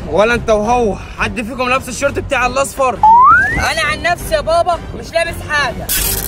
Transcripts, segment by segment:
ولا انت وهو حد فيكم لابس الشورت بتاع الاصفر انا عن نفسي يا بابا مش لابس حاجه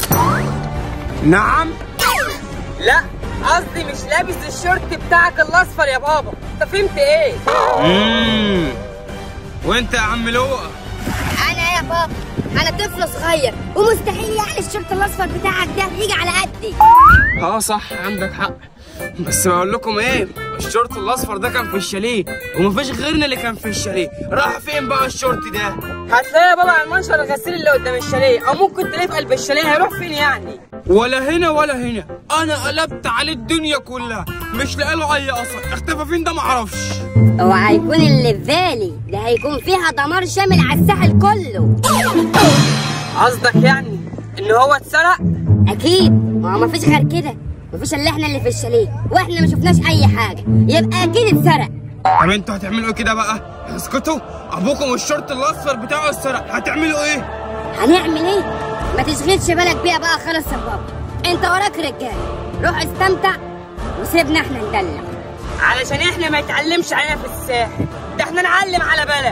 نعم لا قصدي مش لابس الشورت بتاعك الاصفر يا بابا انت فهمت ايه امم وانت يا عم لؤى انا يا بابا انا طفل صغير ومستحيل يعني الشورت الاصفر بتاعك ده يجي على قدي اه صح عندك حق بس بقول لكم ايه الشورت الاصفر ده كان في الشاليه ومفيش غيرنا اللي كان في الشاليه راح فين بقى الشورت ده هتلاقيه يا بابا على المنشر الغسيل اللي قدام الشاليه او ممكن تلاقيه في قلب الشاليه هيروح فين يعني ولا هنا ولا هنا انا قلبت عليه الدنيا كلها مش لاقي له اي اثر اختفى فين ده معرفش اوعى يكون اللي في بالي ده هيكون فيها دمار شامل على الساحل كله قصدك يعني ان هو اتسرق اكيد ما هو مفيش غير كده مفيش الا احنا اللي في الشاليه واحنا ما شفناش اي حاجه يبقى اكيد اتسرق طب انتوا هتعملوا ايه كده بقى اسكتوا ابوكم الشورت الاصفر بتاعه اتسرق هتعملوا ايه هنعمل ايه ما تشغلش بالك بيها بقى خلاص يا بابا انت وراك رجاله روح استمتع وسيبنا احنا ندلع علشان احنا ما يتعلمش علينا في الساحل ده احنا نعلم على بلد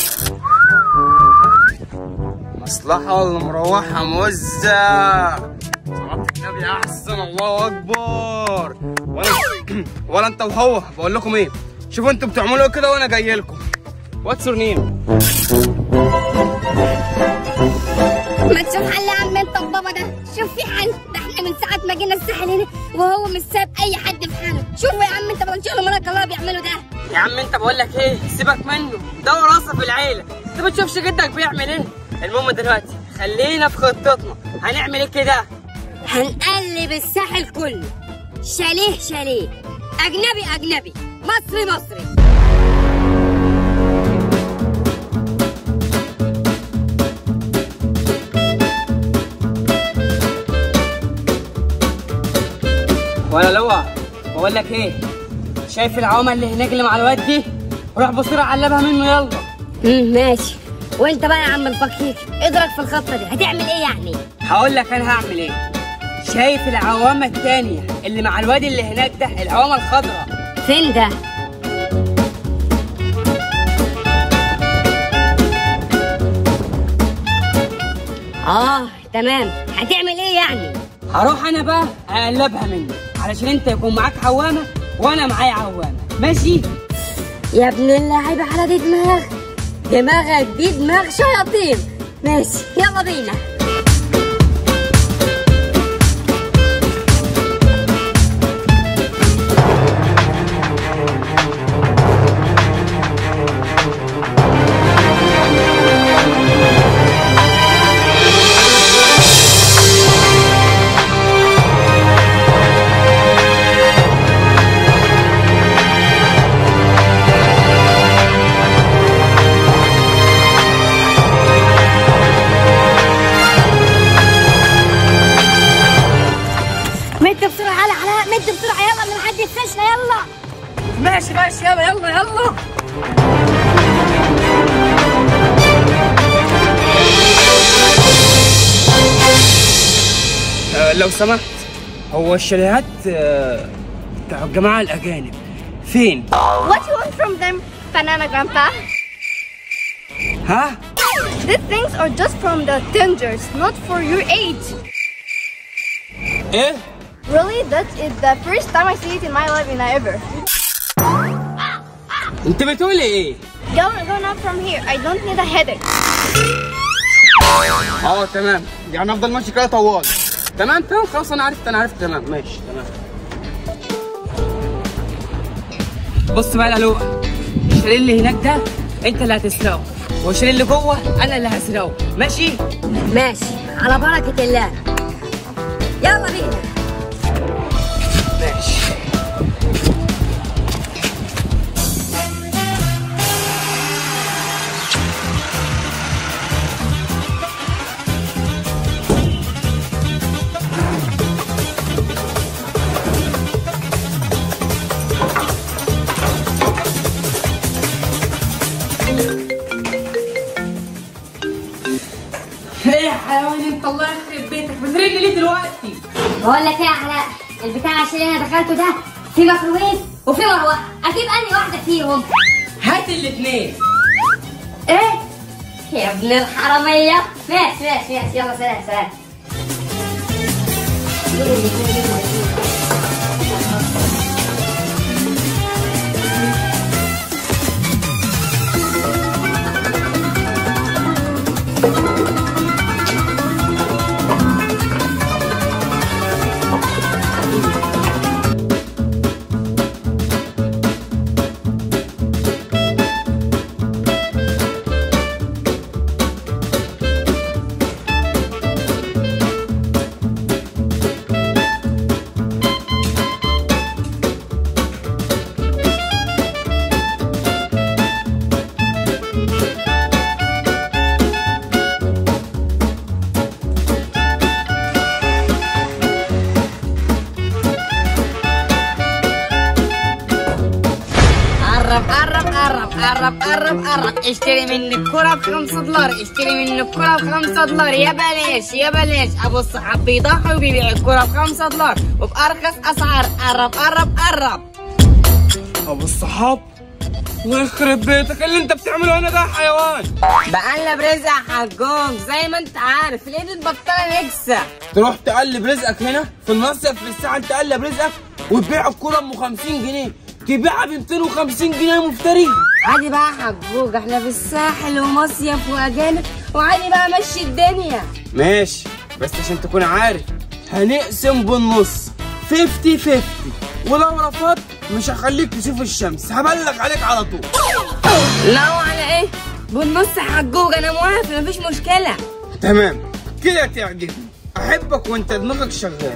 مصلحة ولا مروحة موزع صلاة النبي أحسن الله أكبر ولا ولا أنت وهو بقول لكم إيه شوفوا أنتوا بتعملوا إيه كده وأنا جاي لكم واتس يور نيم ما تشوف حل يا عم انت وبابا ده شوف في حل ده احنا من ساعه ما جينا الساحل هنا وهو مش ساب اي حد في حاله شوفوا يا عم انت بدل شغل مراك الله بيعملوا ده يا عم انت بقول لك ايه سيبك منه ده وراثه في العيله انت ما تشوفش جدك بيعمل ايه المهم دلوقتي خلينا في خطتنا هنعمل ايه كده هنقلب الساحل كله شاليه شاليه اجنبي اجنبي مصري مصري ولا لوا بقول لك ايه شايف العوامه اللي هناك اللي مع الواد دي روح بسرعه علبها منه يلا امم ماشي وانت بقى يا عم الفقير اضرب في الخطه دي هتعمل ايه يعني هقول لك انا هعمل ايه شايف العوامه التانية اللي مع الواد اللي هناك ده العوامه الخضراء فين ده اه تمام هتعمل ايه يعني هروح انا بقى اقلبها منه علشان انت يكون معاك عوامه وانا معايا عوامه ماشي يا ابن اللعيبه على دي دماغ دماغك دي دماغ شياطين ماشي يلا بينا مد بسرعه على علاء مد بسرعه يلا من حد يفشنا يلا ماشي ماشي يلا يلا يلا آه لو سمحت هو الشاليهات آه بتاع الجماعة الأجانب فين؟ What you want from them, banana grandpa? ها؟ These things are just from the tenders, not for your age. إيه؟ Really, that is the first time I see it in my life in ever. أنت بتقولي إيه؟ Go, go now from here. I don't need a headache. اه تمام يعني افضل ماشي كده طوال تمام تمام خلاص انا عرفت انا عرفت تمام ماشي تمام بص بقى يا لؤى الشاليه اللي هناك ده انت اللي هتسرقه والشاليه اللي جوه انا اللي هسرقه ماشي ماشي على بركه الله يلا بينا ماشي ايه يا حيوان انت الله يخرب بيتك بترن ليه دلوقتي بقول لك ايه يا علاء البتاع عشان انا دخلته ده في ميكروويف وفي مروحه اجيب انهي واحده فيهم هات الاثنين ايه يا ابن الحرامية ماشي ماشي ماشي يلا سلام سلام قرب قرب قرب قرب قرب قرب اشتري مني الكرة بخمسة دولار اشتري مني الكرة بخمسة دولار يا بلاش يا بلاش ابو الصحاب بيضحي وبيبيع الكرة بخمسة دولار وبأرخص اسعار قرب قرب قرب ابو الصحاب ويخرب بيتك اللي انت بتعمله هنا ده حيوان بقلب رزق يا حجوم زي ما انت عارف الايد البطالة نكسة تروح تقلب رزقك هنا في المصيف في الساعه تقلب رزقك وتبيع الكوره ام 50 جنيه تبيعها ب 250 جنيه يا مفتري عادي بقى يا حجوج احنا في الساحل ومصيف واجانب وعادي بقى مشي الدنيا ماشي بس عشان تكون عارف هنقسم بالنص 50 50 ولو رفضت مش هخليك تشوف الشمس هبلغ عليك على طول لا على ايه بالنص يا حجوج انا موافق مفيش مشكلة تمام كده تعجبني احبك وانت دماغك شغاله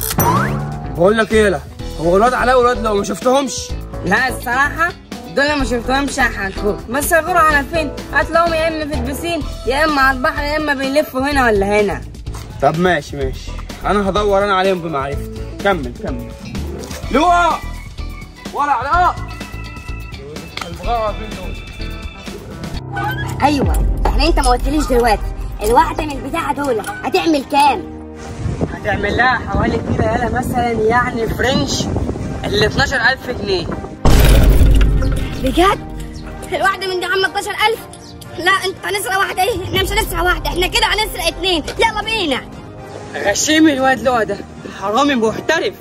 بقول لك ايه لا هو ولاد علاء ولاد لو ما شفتهمش لا الصراحة دول ما شفتهمش يا حجوج بس يغوروا على فين هتلاقيهم يا اما في البسين يا اما على البحر يا اما بيلفوا هنا ولا هنا طب ماشي ماشي انا هدور انا عليهم بمعرفتي كمل كمل لواء ولا علاء البغاوة فين دول ايوه يعني انت ما قلتليش دلوقتي الواحدة من البتاعة دول هتعمل كام؟ هتعمل لها حوالي كده يالا مثلا يعني فرنش ال 12000 جنيه بجد؟ الواحدة من دي عاملة 12000 لا انت هنسرق واحدة ايه؟ احنا مش هنسرق واحدة احنا كده هنسرق اتنين يلا بينا غشيم الواد لؤى ده حرامي محترف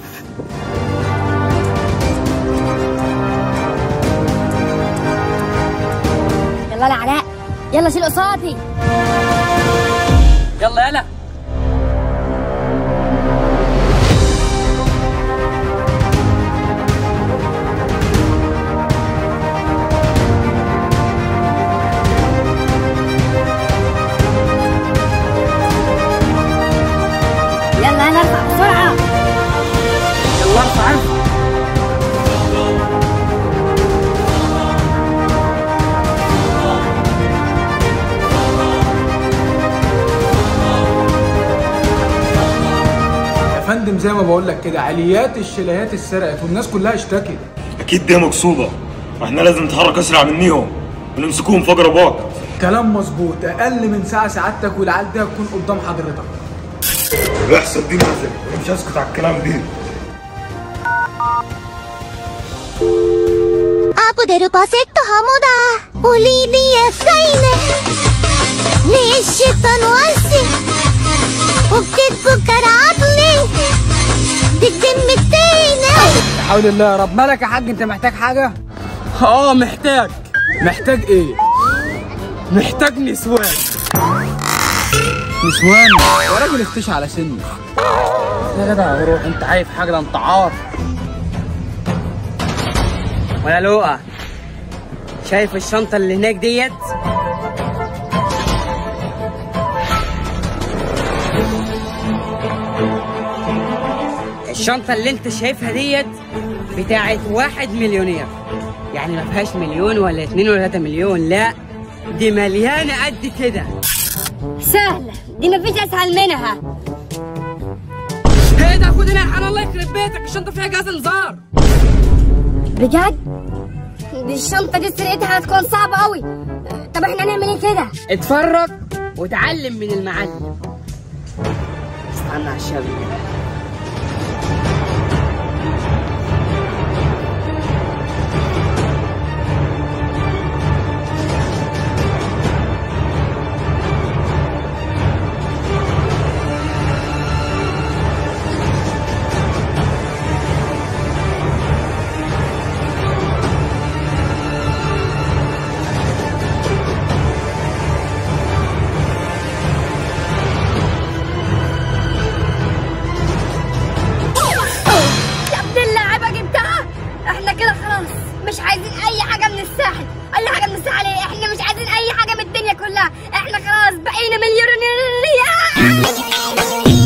يلا يا علاء يلا شيل قصادي يلا يلا يلا يلا ارفع بسرعة يلا ارفع ارفع يا فندم زي ما بقول لك كده عليات الشاليهات اتسرقت والناس كلها اشتكت اكيد دي مقصوده واحنا لازم نتحرك اسرع منيهم ونمسكوهم في اقرب وقت كلام مظبوط اقل من ساعه سعادتك والعيال دي هتكون قدام حضرتك احسن دي نازل مش هسكت على الكلام دي アプデルパセットハモだオリビエフライネネッシュタのアッシオケックからアプレイディケミテイネ حول الله يا رب مالك يا حاج انت محتاج حاجه اه محتاج محتاج ايه محتاج نسوان نسوان يا راجل اختش على سني يا جدع روح انت عارف حاجه ده انت عار ولا لؤى شايف الشنطة اللي هناك ديت الشنطة اللي انت شايفها ديت بتاعت واحد مليونير يعني ما فيهاش مليون ولا اتنين ولا تلاتة مليون لا دي مليانة قد كده سهلة دي مفيش اسهل منها ايه ده خد هنا يا حنان الله يخرب بيتك الشنطة فيها جهاز انذار بجد دي الشنطة دي سرقتها هتكون صعبة قوي طب احنا هنعمل ايه كده اتفرج وتعلم من المعلم استنى على الشبكة اي حاجه من الساحل اي حاجه من الساحل ايه احنا مش عايزين اي حاجه من الدنيا كلها احنا خلاص بقينا مليونيرات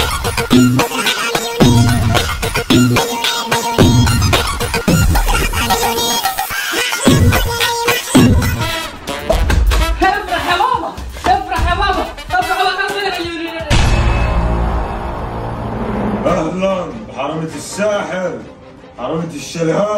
افرح يا بابا افرح يا بابا افرح يا بابا اهلا بحرامة الساحل حرامة الشلهات